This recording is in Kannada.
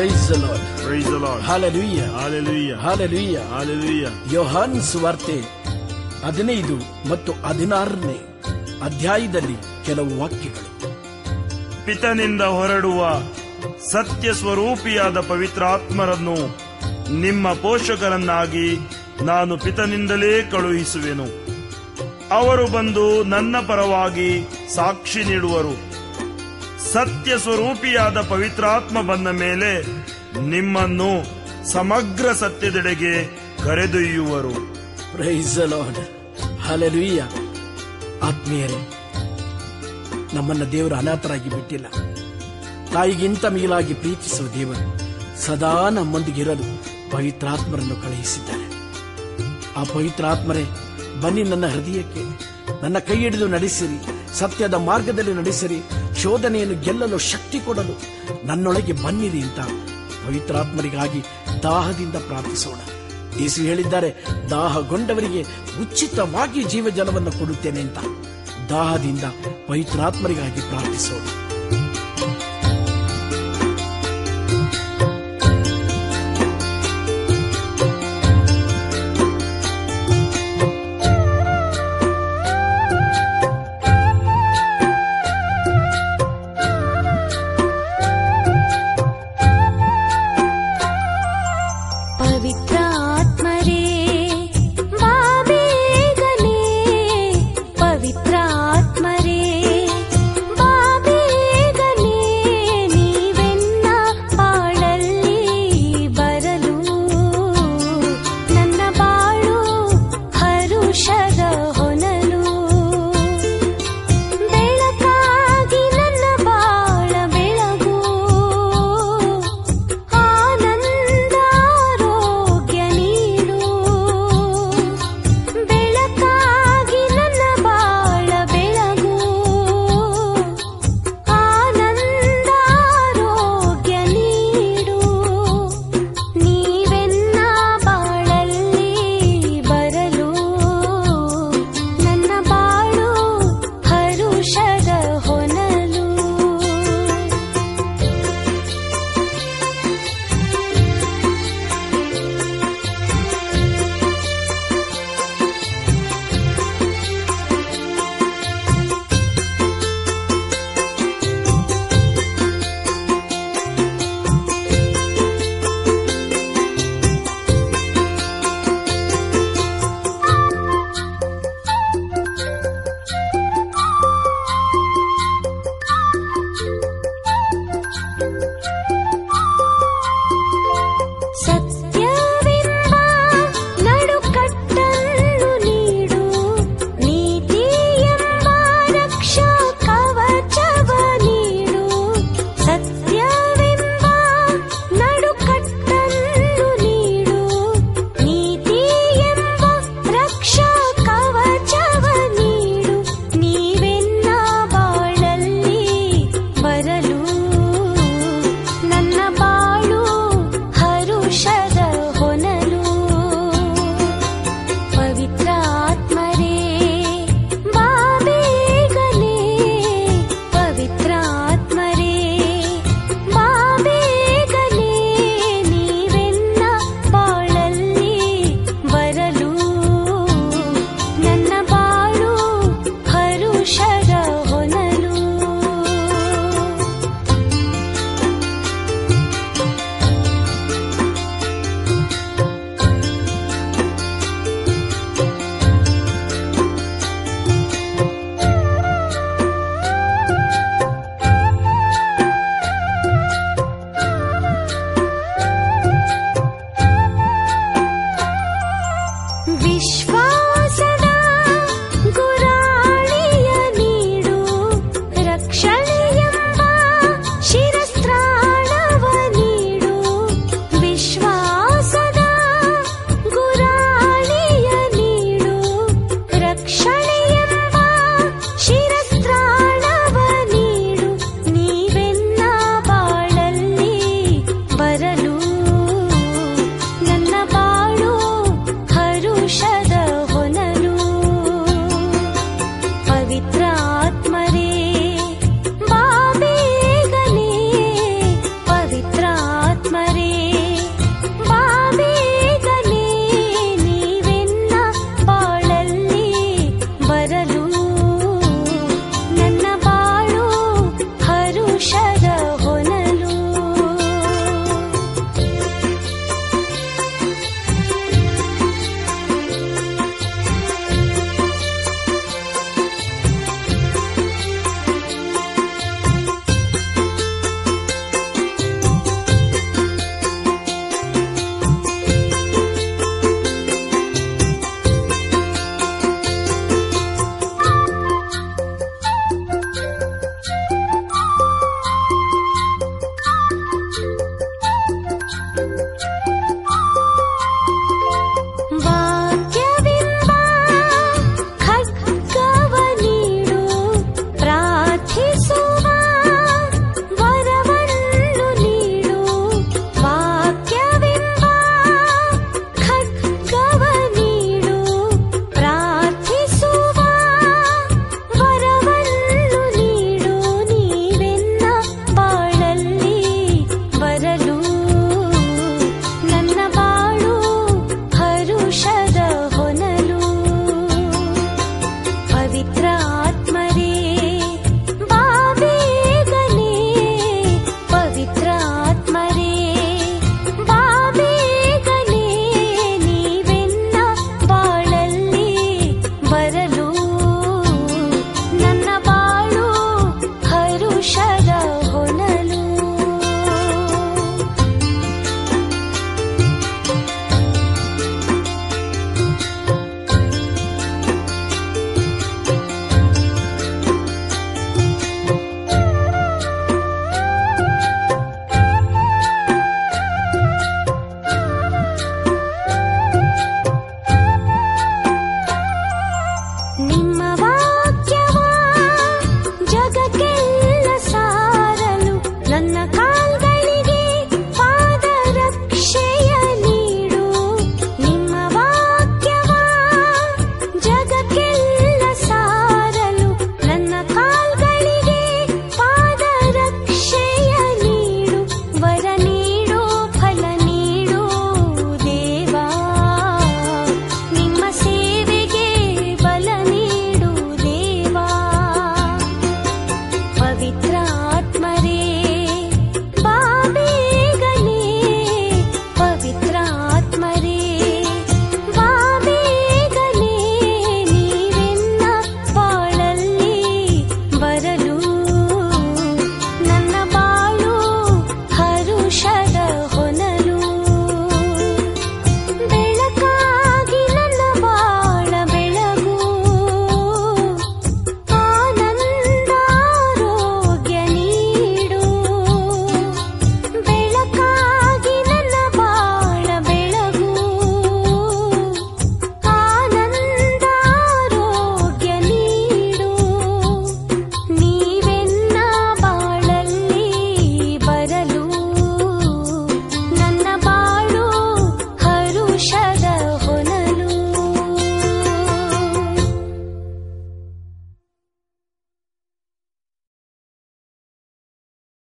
Price lord Praise the Lord. Hallelujah Hallelujah. Hallelujah Hallelujah. ಯೋಹಾನ್ ಸುವಾರ್ತೆ ಹದಿನೈದು ಮತ್ತು ಹದಿನಾರನೇ ಅಧ್ಯಾಯದಲ್ಲಿ ಕೆಲವು ವಾಕ್ಯಗಳು ಪಿತನಿಂದ ಹೊರಡುವ ಸತ್ಯ ಸ್ವರೂಪಿಯಾದ ಪವಿತ್ರಾತ್ಮರನ್ನು ನಿಮ್ಮ ಪೋಷಕರನ್ನಾಗಿ ನಾನು ಪಿತನಿಂದಲೇ ಕಳುಹಿಸುವೆನು ಅವರು ಬಂದು ನನ್ನ ಪರವಾಗಿ ಸಾಕ್ಷಿ ನೀಡುವರು ಸತ್ಯ ಸ್ವರೂಪಿಯಾದ ಪವಿತ್ರಾತ್ಮ ಬಂದ ಮೇಲೆ ನಿಮ್ಮನ್ನು ಸಮಗ್ರ ಸತ್ಯದೆಡೆಗೆ ಕರೆದೊಯ್ಯುವರು ಪ್ರೈಸ್ ಲಾರ್ಡ್ ಹಾಲೆಲೂಯ ಆತ್ಮೀಯರೇ ನಮ್ಮನ್ನ ದೇವರು ಅನಾಥರಾಗಿ ಬಿಟ್ಟಿಲ್ಲ ತಾಯಿಗಿಂತ ಮಿಗಿಲಾಗಿ ಪ್ರೀತಿಸುವ ದೇವರು ಸದಾ ನಮ್ಮೊಂದಿಗೆ ಇರಲು ಪವಿತ್ರಾತ್ಮರನ್ನು ಕಳುಹಿಸಿದ್ದಾರೆ ಆ ಪವಿತ್ರಾತ್ಮರೇ ಬನ್ನಿ ನನ್ನ ಹೃದಯಕ್ಕೆ ನನ್ನ ಕೈ ಹಿಡಿದು ನಡೆಸಿರಿ ಸತ್ಯದ ಮಾರ್ಗದಲ್ಲಿ ನಡೆಸಿರಿ ಶೋಧನೆಯನ್ನು ಗೆಲ್ಲಲು ಶಕ್ತಿ ಕೊಡಲು ನನ್ನೊಳಗೆ ಬನ್ನಿರಿ ಅಂತ ಪವಿತ್ರಾತ್ಮರಿಗಾಗಿ ದಾಹದಿಂದ ಪ್ರಾರ್ಥಿಸೋಣ ಯೇಸು ಹೇಳಿದ್ದಾರೆ ದಾಹಗೊಂಡವರಿಗೆ ಉಚಿತವಾಗಿ ಜೀವಜಲವನ್ನು ಕೊಡುತ್ತೇನೆ ಅಂತ ದಾಹದಿಂದ ಪವಿತ್ರಾತ್ಮರಿಗಾಗಿ ಪ್ರಾರ್ಥಿಸೋಣ ಪವಿತ್ರಾತ್ಮರೇ ಬಾಬೇಗನೆ ಪವಿತ್ರಾತ್ಮರೇ ಬಾಬೇಗನೆ ಬರಲಿ